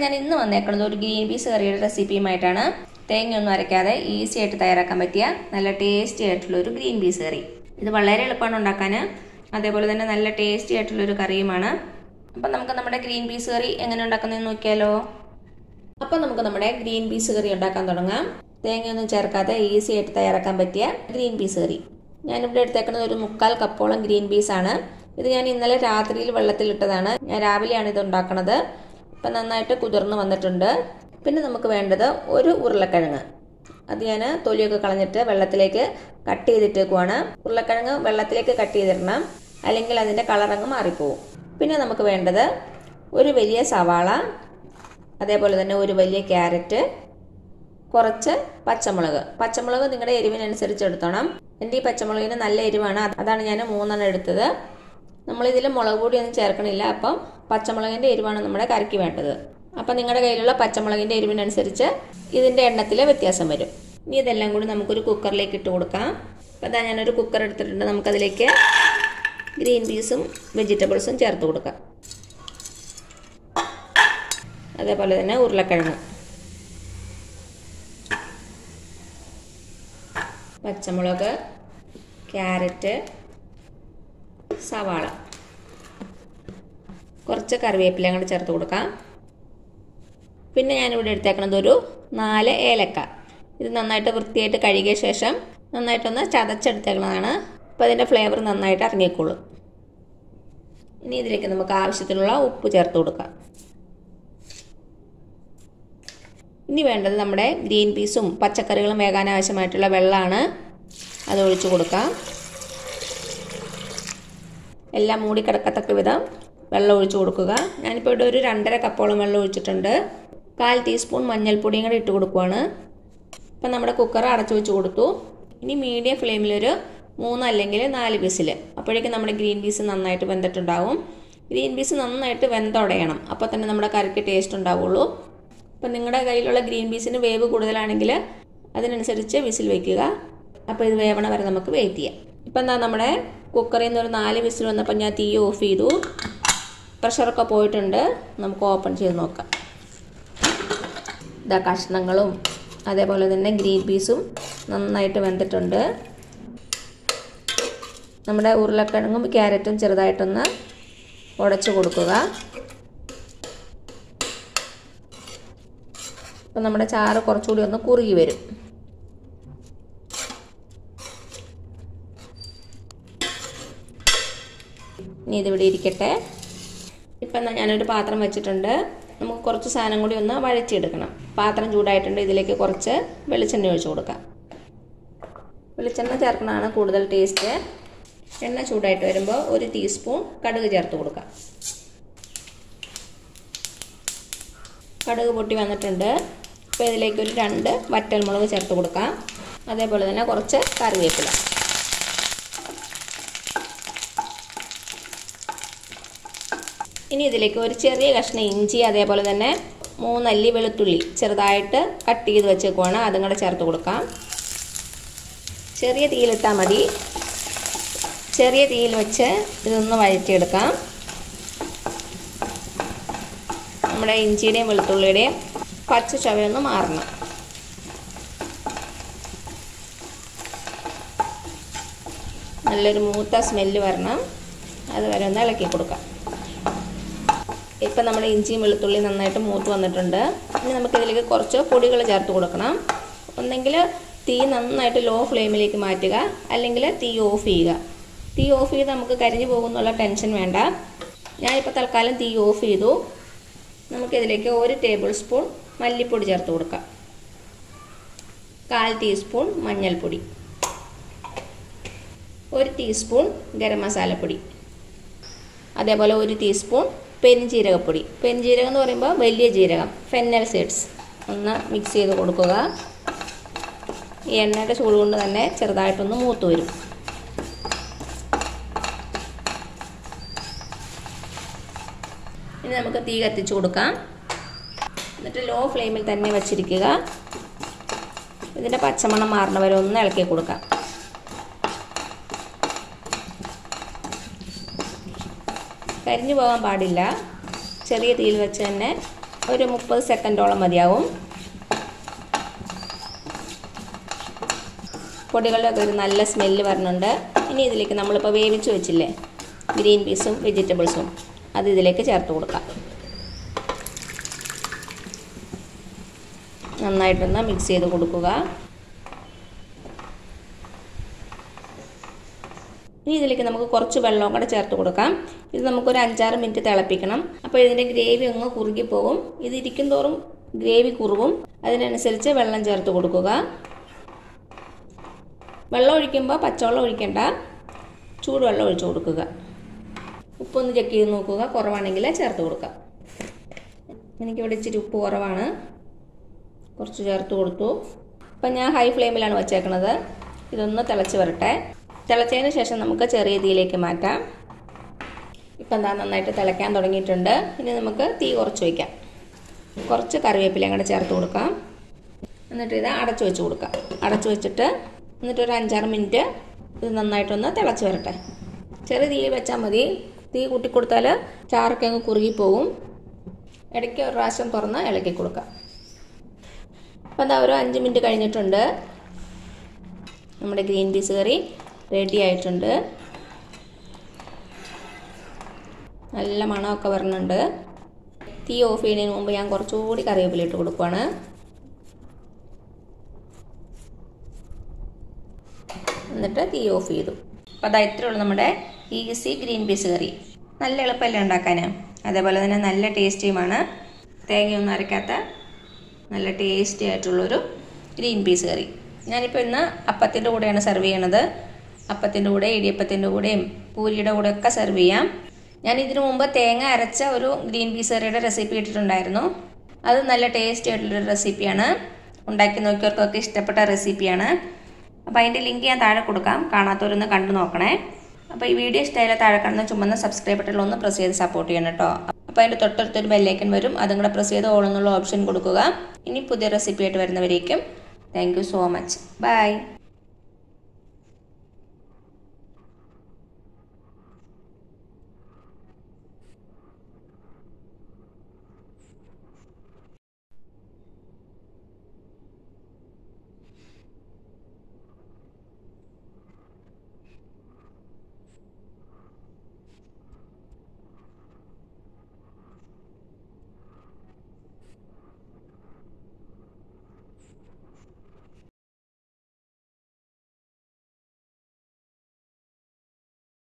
ഞാൻ ഇന്ന് വന്നേക്കുന്നത് ഒരു ഗ്രീൻ പീസ് കറിയുടെ റെസിപ്പിയുമായിട്ടാണ് തേങ്ങയൊന്നും അരയ്ക്കാതെ ഈസി ആയിട്ട് തയ്യാറാക്കാൻ പറ്റിയ നല്ല ടേസ്റ്റി ആയിട്ടുള്ള ഒരു ഗ്രീൻ പീസ് കറി ഇത് വളരെ എളുപ്പമാണ് ഉണ്ടാക്കാൻ അതേപോലെ തന്നെ നല്ല ടേസ്റ്റി ആയിട്ടുള്ള ഒരു കറിയുമാണ് അപ്പം നമുക്ക് നമ്മുടെ ഗ്രീൻ പീസ് കറി എങ്ങനെ ഉണ്ടാക്കുന്നതെന്ന് നോക്കിയാലോ അപ്പം നമുക്ക് നമ്മുടെ ഗ്രീൻ പീസ് കറി ഉണ്ടാക്കാൻ തുടങ്ങാം തേങ്ങയൊന്നും ചേർക്കാതെ ഈസി ആയിട്ട് തയ്യാറാക്കാൻ പറ്റിയ ഗ്രീൻ പീസ് കറി ഞാനിവിടെ എടുത്തേക്കുന്നത് ഒരു മുക്കാൽ കപ്പോളം ഗ്രീൻ പീസ് ആണ് ഇത് ഞാൻ ഇന്നലെ രാത്രിയിൽ വെള്ളത്തിലിട്ടതാണ് ഞാൻ രാവിലെയാണ് ഇത് ഉണ്ടാക്കുന്നത് ഇപ്പം നന്നായിട്ട് കുതിർന്ന് വന്നിട്ടുണ്ട് പിന്നെ നമുക്ക് വേണ്ടത് ഒരു ഉരുളക്കിഴങ്ങ് അത് ഞാൻ തൊലിയൊക്കെ കളഞ്ഞിട്ട് വെള്ളത്തിലേക്ക് കട്ട് ചെയ്തിട്ടേക്കുവാണ് ഉരുളക്കിഴങ്ങ് വെള്ളത്തിലേക്ക് കട്ട് ചെയ്തിടണം അല്ലെങ്കിൽ അതിൻ്റെ കളറങ്ങ് മാറിപ്പോവും പിന്നെ നമുക്ക് വേണ്ടത് ഒരു വലിയ സവാള അതേപോലെ തന്നെ ഒരു വലിയ ക്യാരറ്റ് കുറച്ച് പച്ചമുളക് പച്ചമുളക് നിങ്ങളുടെ എരിവിനനുസരിച്ച് എടുത്തോണം എൻ്റെ ഈ പച്ചമുളകിന് നല്ല എരിവാണ് അതാണ് ഞാൻ മൂന്നെണ്ണം എടുത്തത് നമ്മളിതിൽ മുളക് പൊടി ഒന്നും ചേർക്കണില്ല അപ്പം പച്ചമുളകിൻ്റെ എരിവാണ് നമ്മുടെ കറിക്ക് വേണ്ടത് അപ്പം നിങ്ങളുടെ കയ്യിലുള്ള പച്ചമുളകിൻ്റെ എരിവിനനുസരിച്ച് ഇതിൻ്റെ എണ്ണത്തിൽ വ്യത്യാസം വരും ഇനി ഇതെല്ലാം കൂടി നമുക്കൊരു കുക്കറിലേക്ക് ഇട്ട് കൊടുക്കാം അപ്പം അതാ ഞാനൊരു കുക്കർ എടുത്തിട്ടുണ്ട് നമുക്കതിലേക്ക് ഗ്രീൻ പീസും വെജിറ്റബിൾസും ചേർത്ത് കൊടുക്കാം അതേപോലെ തന്നെ ഉരുളക്കിഴങ്ങ് പച്ചമുളക് ക്യാരറ്റ് സവാള കുറച്ച് കറിവേപ്പില അങ്ങോട്ട് ചേർത്ത് കൊടുക്കാം പിന്നെ ഞാനിവിടെ എടുത്തേക്കണത് ഒരു നാല് ഏലക്ക ഇത് നന്നായിട്ട് വൃത്തിയായിട്ട് കഴുകിയ ശേഷം നന്നായിട്ടൊന്ന് ചതച്ചെടുത്തേക്കണതാണ് അപ്പോൾ അതിൻ്റെ ഫ്ലേവർ നന്നായിട്ട് ഇറങ്ങിക്കോളും ഇനി ഇതിലേക്ക് നമുക്ക് ആവശ്യത്തിനുള്ള ഉപ്പ് ചേർത്ത് കൊടുക്കാം ഇനി വേണ്ടത് നമ്മുടെ ഗ്രീൻ പീസും പച്ചക്കറികളും വേകാൻ ആവശ്യമായിട്ടുള്ള വെള്ളമാണ് അത് ഒഴിച്ചു കൊടുക്കാം എല്ലാം മൂടി കിടക്കത്തക്ക വിധം വെള്ളം ഒഴിച്ചു കൊടുക്കുക ഞാനിപ്പോൾ ഇവിടെ ഒരു രണ്ടര കപ്പോളം വെള്ളം ഒഴിച്ചിട്ടുണ്ട് കാൽ ടീസ്പൂൺ മഞ്ഞൾപ്പൊടിയും കൂടെ ഇട്ട് കൊടുക്കുവാണ് ഇപ്പം നമ്മുടെ കുക്കർ അടച്ചു വെച്ച് കൊടുത്തു ഇനി മീഡിയം ഫ്ലെയിമിലൊരു മൂന്ന് അല്ലെങ്കിൽ നാല് പീസിൽ അപ്പോഴേക്കും നമ്മുടെ ഗ്രീൻ പീസ് നന്നായിട്ട് വെന്തിട്ടുണ്ടാവും ഗ്രീൻ പീസ് നന്നായിട്ട് വെന്തുടയണം അപ്പോൾ തന്നെ നമ്മുടെ കറിക്ക് ടേസ്റ്റ് ഉണ്ടാവുള്ളൂ അപ്പം നിങ്ങളുടെ കയ്യിലുള്ള ഗ്രീൻ പീസിന് വേവ് കൂടുതലാണെങ്കിൽ അതിനനുസരിച്ച് വിസിൽ വയ്ക്കുക അപ്പോൾ ഇത് വേവണ വരെ നമുക്ക് വെയിറ്റ് ചെയ്യാം ഇപ്പം എന്താ നമ്മുടെ കുക്കറിൽ നിന്ന് ഒരു നാല് വിസിൽ വന്നപ്പോൾ ഞാൻ തീ ഓഫ് ചെയ്തു പ്രഷറൊക്കെ പോയിട്ടുണ്ട് നമുക്ക് ഓപ്പൺ ചെയ്ത് നോക്കാം ഇതാ കഷ്ണങ്ങളും അതേപോലെ തന്നെ ഗ്രീൻ പീസും നന്നായിട്ട് വെന്തിട്ടുണ്ട് നമ്മുടെ ഉരുളക്കിഴങ്ങും ക്യാരറ്റും ചെറുതായിട്ടൊന്ന് ഉടച്ചു കൊടുക്കുക അപ്പം നമ്മുടെ ചാറ് കുറച്ചുകൂടി ഒന്ന് കുറുകി വരും ഇനി ഇതിവിടെ ഇരിക്കട്ടെ ഇപ്പം എന്നാൽ ഞാനൊരു പാത്രം വെച്ചിട്ടുണ്ട് നമുക്ക് കുറച്ച് സാധനം കൂടി ഒന്ന് വഴച്ചെടുക്കണം പാത്രം ചൂടായിട്ടുണ്ട് ഇതിലേക്ക് കുറച്ച് വെളിച്ചെണ്ണ ഒഴിച്ചു കൊടുക്കാം വെളിച്ചെണ്ണ ചേർക്കണതാണ് കൂടുതൽ ടേസ്റ്റ് എണ്ണ ചൂടായിട്ട് വരുമ്പോൾ ഒരു ടീസ്പൂൺ കടുക് ചേർത്ത് കൊടുക്കാം കടുക് പൊട്ടി വന്നിട്ടുണ്ട് ഇപ്പോൾ ഇതിലേക്ക് ഒരു രണ്ട് വറ്റൽമുളക് ചേർത്ത് കൊടുക്കാം അതേപോലെ തന്നെ കുറച്ച് കറിവേപ്പില ഇനി ഇതിലേക്ക് ഒരു ചെറിയ കഷ്ണം ഇഞ്ചി അതേപോലെ തന്നെ മൂന്നല്ലി വെളുത്തുള്ളി ചെറുതായിട്ട് കട്ട് ചെയ്ത് വെച്ചേക്കുവാണ് അതും കൂടെ ചേർത്ത് കൊടുക്കാം ചെറിയ തീയിലിട്ടാൽ മതി ചെറിയ തീയിൽ വെച്ച് ഇതൊന്ന് വഴറ്റിയെടുക്കാം നമ്മുടെ ഇഞ്ചിയുടെയും വെളുത്തുള്ളിയുടെയും പച്ച ചവയൊന്ന് മാറണം നല്ലൊരു മൂത്ത സ്മെല്ല് വരണം അതുവരെ ഒന്ന് ഇളക്കി കൊടുക്കാം ഇപ്പം നമ്മുടെ ഇഞ്ചിയും വെളുത്തുള്ളി നന്നായിട്ട് മൂത്ത് വന്നിട്ടുണ്ട് ഇനി നമുക്കിതിലേക്ക് കുറച്ച് പൊടികൾ ചേർത്ത് കൊടുക്കണം ഒന്നെങ്കിൽ തീ നന്നായിട്ട് ലോ ഫ്ലെയിമിലേക്ക് മാറ്റുക അല്ലെങ്കിൽ തീ ഓഫ് ചെയ്യുക തീ ഓഫ് ചെയ്ത് നമുക്ക് കരിഞ്ഞു പോകുന്നുള്ള ടെൻഷൻ വേണ്ട ഞാനിപ്പോൾ തൽക്കാലം തീ ഓഫ് ചെയ്തു നമുക്കിതിലേക്ക് ഒരു ടേബിൾ സ്പൂൺ മല്ലിപ്പൊടി ചേർത്ത് കൊടുക്കാം കാൽ ടീസ്പൂൺ മഞ്ഞൾപ്പൊടി ഒരു ടീസ്പൂൺ ഗരം മസാലപ്പൊടി അതേപോലെ ഒരു ടീസ്പൂൺ പെരിഞ്ജീരകപ്പൊടി പെരിഞ്ജീരകം എന്ന് പറയുമ്പോൾ വലിയ ജീരകം ഫെന്നൽ സീഡ്സ് ഒന്ന് മിക്സ് ചെയ്ത് കൊടുക്കുക ഈ എണ്ണയുടെ ചൂട് കൊണ്ട് തന്നെ ചെറുതായിട്ടൊന്ന് മൂത്ത് വരും ഇനി നമുക്ക് തീ കത്തിച്ചു കൊടുക്കാം എന്നിട്ട് ലോ ഫ്ലെയിമിൽ തന്നെ വച്ചിരിക്കുക ഇതിൻ്റെ പച്ചമണം മാറണ വരെ ഒന്ന് ഇളക്കി കൊടുക്കാം കരിഞ്ഞു പോകാൻ പാടില്ല ചെറിയ തീയിൽ വെച്ച് തന്നെ ഒരു മുപ്പത് സെക്കൻഡോളം മതിയാവും പൊടികളുടെ ഒരു നല്ല സ്മെല്ല് വരുന്നുണ്ട് ഇനി ഇതിലേക്ക് നമ്മളിപ്പോൾ വേവിച്ച് വെച്ചില്ലേ ഗ്രീൻ പീസും വെജിറ്റബിൾസും അത് ഇതിലേക്ക് ചേർത്ത് കൊടുക്കാം നന്നായിട്ടൊന്ന് മിക്സ് ചെയ്ത് കൊടുക്കുക ഇനി ഇതിലേക്ക് നമുക്ക് കുറച്ച് വെള്ളവും കൂടെ ചേർത്ത് കൊടുക്കാം ഇത് നമുക്കൊരു അഞ്ചാറ് മിനിറ്റ് തിളപ്പിക്കണം അപ്പോൾ ഇതിൻ്റെ ഗ്രേവി അങ്ങ് കുറുകി പോകും ഇത് ഇരിക്കും തോറും ഗ്രേവി കുറുകും അതിനനുസരിച്ച് വെള്ളം ചേർത്ത് കൊടുക്കുക വെള്ളം ഒഴിക്കുമ്പോൾ പച്ചവെള്ളം ഒഴിക്കേണ്ട ചൂടുവെള്ളം ഒഴിച്ചു കൊടുക്കുക ഉപ്പൊന്ന് ചെക്ക് ചെയ്ത് നോക്കുക കുറവാണെങ്കിൽ ചേർത്ത് കൊടുക്കാം എനിക്കിവിടെ ഇച്ചിരി ഉപ്പ് കുറവാണ് കുറച്ച് ചേർത്ത് കൊടുത്തു അപ്പം ഞാൻ ഹൈ ഫ്ലെയിമിലാണ് വെച്ചേക്കണത് ഇതൊന്ന് തിളച്ച് വരട്ടെ തിളച്ചതിന് ശേഷം നമുക്ക് ചെറിയ തീയിലേക്ക് മാറ്റാം ഇപ്പം എന്താ നന്നായിട്ട് തിളയ്ക്കാൻ തുടങ്ങിയിട്ടുണ്ട് ഇനി നമുക്ക് തീ കുറച്ച് വയ്ക്കാം കുറച്ച് കറിവേപ്പിലയും കൂടെ ചേർത്ത് കൊടുക്കാം എന്നിട്ട് ഇത് അടച്ചു വെച്ച് കൊടുക്കാം അടച്ചു വെച്ചിട്ട് എന്നിട്ട് ഒരു അഞ്ചാറ് മിനിറ്റ് ഇത് നന്നായിട്ടൊന്ന് തിളച്ച് വരട്ടെ ചെറിയ തീയിൽ വെച്ചാൽ മതി തീ കൂട്ടി കൊടുത്താൽ ചാറൊക്കെ അങ്ങ് കുറുകിപ്പോവും ഇടയ്ക്ക് ഒരു പ്രാവശ്യം തുറന്ന് ഇളക്കി കൊടുക്കാം അപ്പം എന്താ ഒരു അഞ്ച് മിനിറ്റ് കഴിഞ്ഞിട്ടുണ്ട് നമ്മുടെ ഗ്രീൻ പീസ് കറി റെഡി ആയിട്ടുണ്ട് നല്ല മണമൊക്കെ വരുന്നുണ്ട് തീ ഓഫ് ചെയ്യുന്നതിന് മുമ്പ് ഞാൻ കുറച്ചുകൂടി കറിവേപ്പില ഇട്ട് കൊടുക്കുവാണ് എന്നിട്ട് തീ ഓഫ് ചെയ്തു അപ്പോൾ അതാ ഇത്രേ ഉള്ളൂ നമ്മുടെ ഈസി ഗ്രീൻ പീസ് കറി നല്ല എളുപ്പമല്ലേ ഉണ്ടാക്കാൻ അതേപോലെ തന്നെ നല്ല ടേസ്റ്റിയുമാണ് തേങ്ങയൊന്നും അരയ്ക്കാത്ത നല്ല ടേസ്റ്റി ആയിട്ടുള്ളൊരു ഗ്രീൻ പീസ് കറി ഞാനിപ്പോൾ ഇന്ന് അപ്പത്തിൻ്റെ കൂടെയാണ് സെർവ് ചെയ്യണത് അപ്പത്തിൻ്റെ കൂടെ ഇടിയപ്പത്തിൻ്റെ കൂടെയും പൂരിയുടെ കൂടെ ഒക്കെ സെർവ് ചെയ്യാം ഞാൻ ഇതിനു മുമ്പ് തേങ്ങ അരച്ച ഒരു ഗ്രീൻ പീസ് കറിയുടെ റെസിപ്പി ഇട്ടിട്ടുണ്ടായിരുന്നു അത് നല്ല ടേസ്റ്റി ആയിട്ടുള്ളൊരു റെസിപ്പിയാണ് ഉണ്ടാക്കി നോക്കിയവർക്കൊക്കെ ഇഷ്ടപ്പെട്ട റെസിപ്പിയാണ് അപ്പോൾ അതിൻ്റെ ലിങ്ക് ഞാൻ താഴെ കൊടുക്കാം കാണാത്തവരൊന്ന് കണ്ടു നോക്കണേ അപ്പോൾ ഈ വീഡിയോ ഇഷ്ടമായാലും താഴെ കാണുന്ന ചുമന്ന സബ്സ്ക്രൈബ് ബട്ടണിൽ ഒന്ന് പ്രസ് ചെയ്ത് സപ്പോർട്ട് ചെയ്യണം കേട്ടോ അപ്പോൾ അതിൻ്റെ തൊട്ടടുത്തൊരു ബെല്ലൈക്കൻ വരും അതും കൂടെ പ്രസ് ചെയ്ത് ഓൾ എന്നുള്ള ഓപ്ഷൻ കൊടുക്കുക ഇനി പുതിയ റെസിപ്പി ആയിട്ട് വരുന്നവരേക്കും thank you so much by